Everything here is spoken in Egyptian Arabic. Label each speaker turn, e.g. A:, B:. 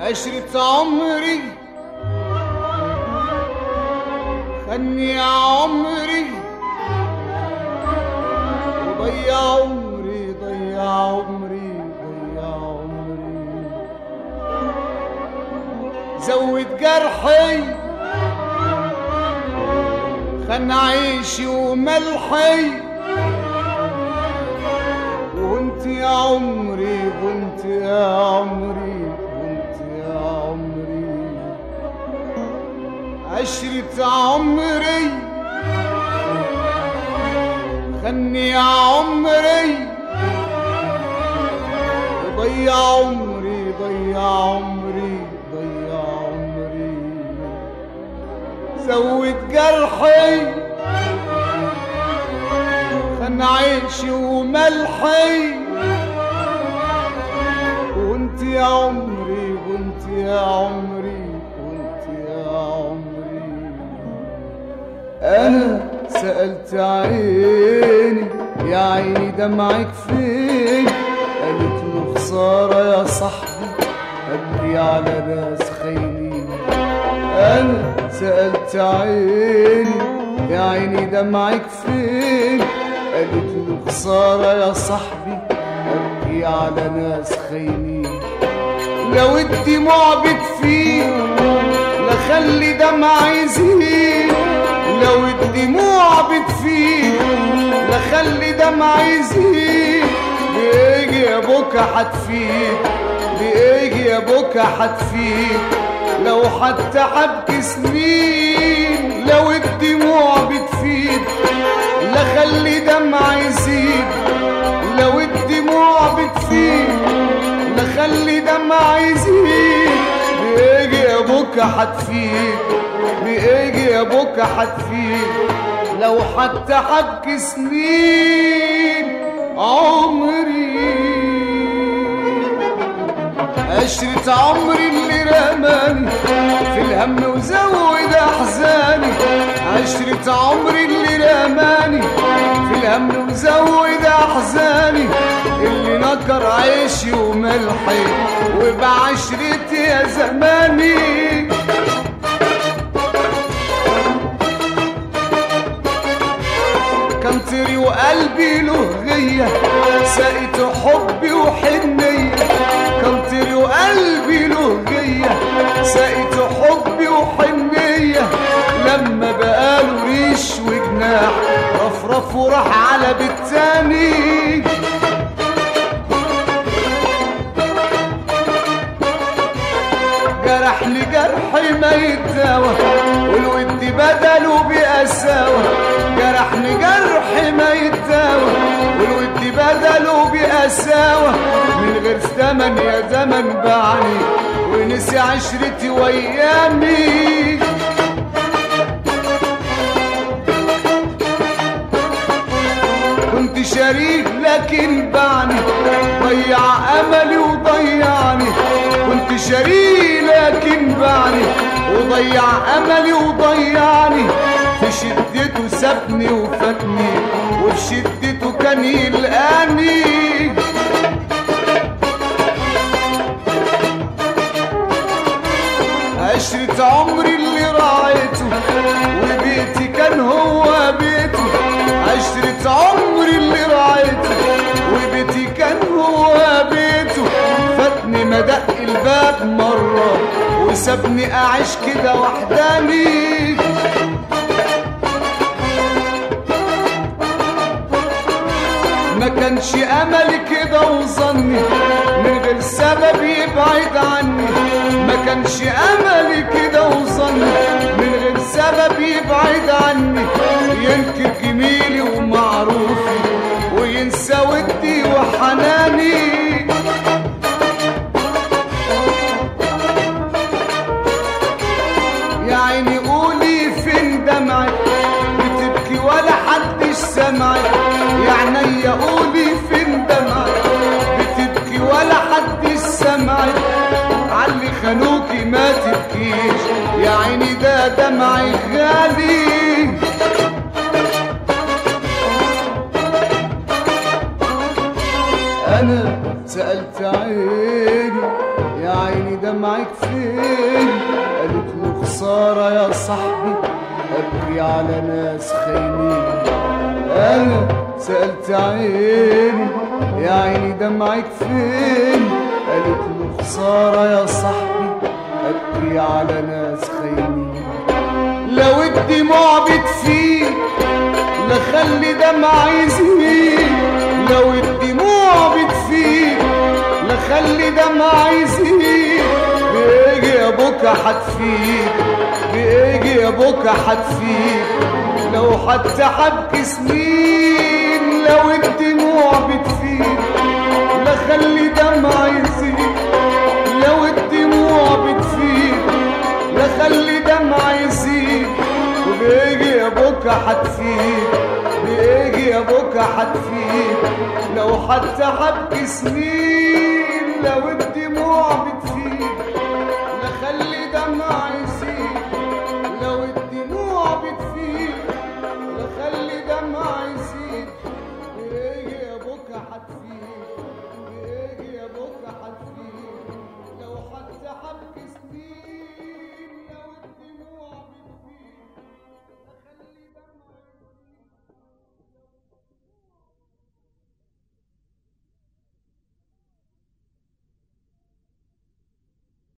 A: عشرة عمري خني يا عمري وضيع عمري ضيع عمري ضيع عمري زود جرحي خن عيشي وملحي وانت يا عمري وانت يا عمري وانت يا عمري عشرة عمري خني يا عمري وضيع عمري ضيع عمري ضيع عمري زود جرحي خن عيشي وملحي وانت يا عمري وانت يا عمري وانت يا عمري انا سألت عيني يا عيني دمعك فين قالت له خسارة يا صاحبي قلبي على ناس خاينين انا سألت عيني يا عيني دمعك فين قالت له خسارة يا صاحبي أبكي على ناس خاينين لو الدموع بتفيد لخلي دمع يزيد لو الدموع بتفيد لخلي دمع يزيد بيجي يا بكا حتفيد بيجي يا بكا حتفيد لو حتى حبك سنين لو الدموع بتفيد لخلي دمع يزيد لو الدموع بتفيد لخلي دمع يزيد بيجي يا بكا حتفيد بيجي يا بكا حتفيد لو حتى حبك سنين عمري عشرة عمري اللي رماني في الهم وزود أحزاني عشرة عمري اللي رماني في الهم وزود أحزاني اللي نكر عيشي وملحي وبعشرتي يا زماني كان طري وقلبي له غية سقيت حبي وحنية كان طري وقلبي له غية سقيت حبي وحنية لما بقاله ريش وجناح رفرف وراح على بيت تاني جرح لجرحي ما يتداوى والود بدله بقساوة جرحني جرحي ما يتداوى والود بدله بقساوة من غير ثمن يا زمن باعني ونسي عشرتي وايامي كنت شريك لكن باعني ضيع املي وضيعني كنت شريك لكن باعني وضيع املي وضيعني في شدته سابني وفاتني وفي شدته كان يلقاني عشرة عمري اللي راعيته وبيتي كان هو بيته عشرة عمري اللي راعيته وبيتي كان هو بيته فاتني مدق الباب مرة وسابني أعيش كده وحداني ما كانش املي كده وظني من غير سبب يبعد عني ما كانش املي كده وظني من غير سبب يبعد عني ينكر جميلي ومعروفي وينسى ودي وحناني يا عيني قولي فين دمعك بتبكي ولا حدش سمعك يا عينيا قولي فين دمعك بتبكي ولا حدش سمعك علي خانوكي ما تبكيش يا عيني ده دمعي غالي انا سألت عيني يا عيني دمعك فين قالت له خسارة يا صاحبي أبكي على ناس خاينين أنا سألت عيني يا عيني دمعك فين قالت له خسارة يا صاحبي أبكي على ناس خاينين لو الدموع بتفيد لخلي دمع يزيد لو الدموع بتفيد لخلي دمع يزيد بيجي يا بكا حتفيد بيجي يا بكا حتفيد لو حتى حبكي سنين لو الدموع بتفيد لخلي دمع يزيد لو الدموع بتفيد لخلي دمع يزيد وبيجي يا بكا حتفيد بيجي يا بكا حتفيد لو حتى حبكي سنين لو الدموع بتفيد لخلي